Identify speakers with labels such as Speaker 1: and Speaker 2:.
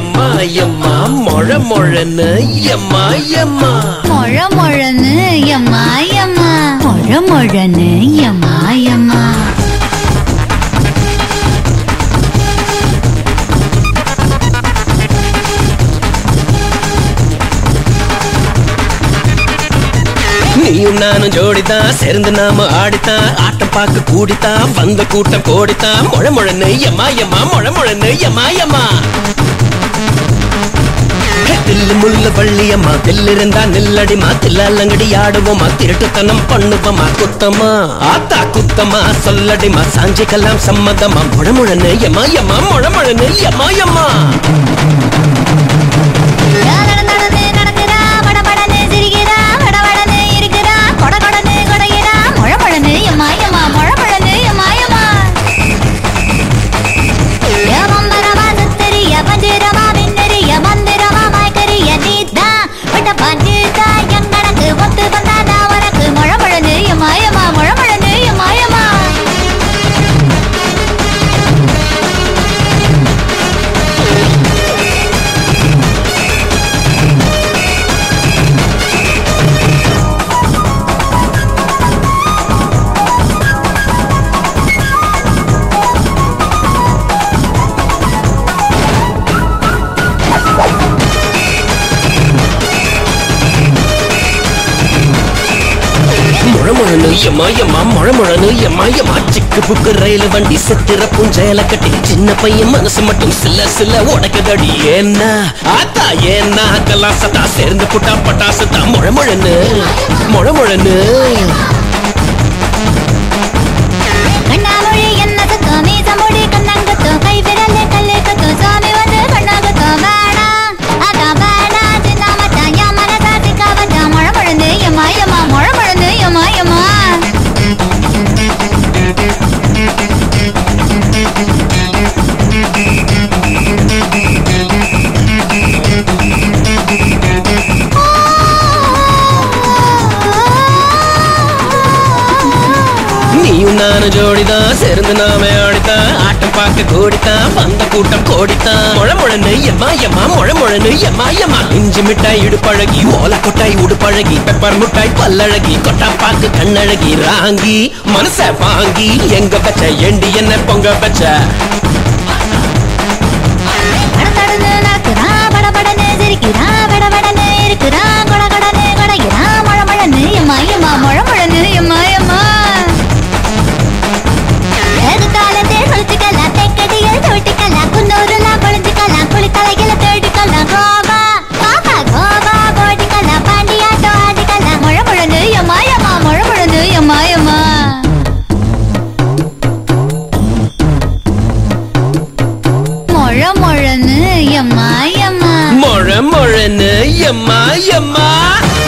Speaker 1: எம்மா எம்மா மொழ மொழன்னு எம்மா எம்மா
Speaker 2: மொழ மொழன்னு எம்மா எம்மா மொழ மொழன்னு எம்மா எம்மா
Speaker 1: நீயும் நானும் ஜோடிதான் சேர்ந்து நாம ஆடித்தான் ஆட்டம் பார்க்க கூடித்தான் வந்த கூட்டம் கோடித்தான் மொழ மொழன்னு எம்மா எம்மா மொழ மொழன்னு எம்மா எம்மா தில்லு முள்ளு பள்ளியம்மா தில்லிருந்தா நில்லடிமா தில்லாலங்கடி ஆடுவோமா திருட்டுத்தனம் பண்ணுவோமா குத்தமா ஆத்தா குத்தமா சொல்லடிமா சாஞ்சிக்கலாம் சம்மதமா முழமுழன்னு எம்மா எம்மா முழமுழன்னு எம்மா எம்மா
Speaker 2: நட நடந்து நடக்குதா படபடன்னு சிரிக்கிறா வடவடன்னு இருக்குதா கொட கொடன்னு கொடைகிறா மொழ மொழன்னு எம்மா எம்மா மொழ மொழன்னு எம்மா எம்மா எவம்பரமா சுத்தரிய பஞ்சிரமா பின்னரிய மந்திரமா மயக்கரிய நீதா விட்ட பஞ்சிதா எங்கனக்கு ஒத்து வந்தாதா உனக்கு மொழ மொழன்னு எம்மா எம்மா மொழ மொழன்னு எம்மா எம்மா
Speaker 1: முழமுழனு எம்மா எம்மா முழமுழனு எம்மா எம்மா சிக்கு புக்கு ரயில் வண்டி செத்துற புஞ்சையில கட்டி சின்ன பையன் மனசு மட்டும் சில்ல சில்ல உடைக்குதடி ஏன்னா ஆத்தா ஏன்னா கலாசத்தா சேர்ந்து புட்டா பட்டாசு தான் முழமுழனு முழமுழனு
Speaker 2: கண்ணாமொழி என்ன சத்தம் மீசமுடி கண்ணங்கத்தம் கை விரல் கல்லு கத்தம் சாமி வந்து கண்ணாங்கத்தம் வேணா அதான் வேணா சின்ன மச்சான் என் மனசா சிக்கா வச்சான் மழை மழந்து எம்மா எம்மா மழை மழந்து எம்மா எம்மா
Speaker 1: நீயும் நானும் ஜோடிதான் சேர்ந்து நாம ஆடித்தான் ஆட்டம் பார்க்க கூடித்தான் வந்த கூட்டம் கோடித்தான் முழமுழனு எம்மா எம்மா முழமுழனு எம்மா எம்மா இஞ்சி மிட்டாய் இடுப்பழகி ஓலை கொட்டாய் உடுப்பழகி பெப்பர் முட்டாய் பல்லழகி கொட்டா பாக்கு கண்ணழகி ராங்கி மனச வாங்கி எங்க பச்ச எண்டி என்ன பொங்க பச்ச
Speaker 2: நடந்து நடக்குறான் படபடன்னு சிரிக்கிறான் வடவடன்னு இருக்கிறான் கொட கொடன்னு கொடைகிறான் மழை மழன்னு எம்மா எம்மா மழை மழன்னு எம்மா எம்மா எதுக்காலத்தே குளிச்சுக்கலாம் தெக்கடியில் தொட்டிக்கலாம் குன்னூருலாம் குளிச்சுக்கலாம் குளித்தலையில தேடிக்கலாம் கோவா கோவா கோவா போட்டிக்கலாம் பாண்டியாட்டம் ஆடிக்கலாம் மழை மழன்னு எம்மா எம்மா மழை மழன்னு எம்மா எம்மா மொழ மொழன்னு எம்மா எம்மா
Speaker 1: முழ முழனு எம்மா எம்மா